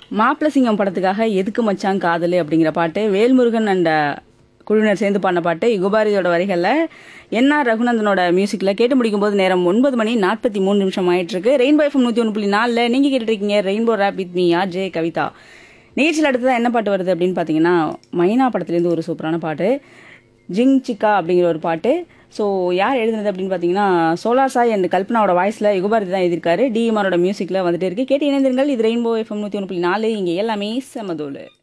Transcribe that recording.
மாப்பிள சிங்கம் படத்துக்காக எதுக்கு மச்சான் காதலு அப்படிங்கிற பாட்டு வேல்முருகன் அண்ட் குழுவினர் சேர்ந்து பாடின பாட்டு யுகபாரதியோட வரிகளில் என்ஆர் ரகுநந்தனோட மியூசிக்கில் கேட்டு முடிக்கும் போது நேரம் ஒன்பது மணி நாற்பத்தி மூணு நிமிஷம் ஆயிட்டு இருக்கு ரெயின்போ எஃப்எம் நூற்றி ஒன்று புள்ளி நாலில் நீங்கள் கேட்டுட்டு இருக்கீங்க rainbow rap with me R J Kavitha நிகழ்ச்சியில் அடுத்ததான் என்ன பாட்டு வருது அப்படின்னு பார்த்தீங்கன்னா மைனா படத்துலேருந்து ஒரு சூப்பரான பாட்டு ஜிங் சிக்கா அப்படிங்கிற ஒரு பாட்டு ஸோ யார் எழுதுனது அப்படின்னு பார்த்தீங்கன்னா சோலார் சாய் அண்ட் கல்பனாவோட வாய்ஸில் யுகபாரதி தான் எழுதியிருக்காரு டிஎம்ஆரோட மியூசிக்கில் வந்துட்டு இருக்கு கேட்டு இணைந்திருங்கள் இது ரெயின்போ எஃப்எம் நூற்றி ஒன்று புள்ளி நாலு இங்கே எல்லாமே செமதோலு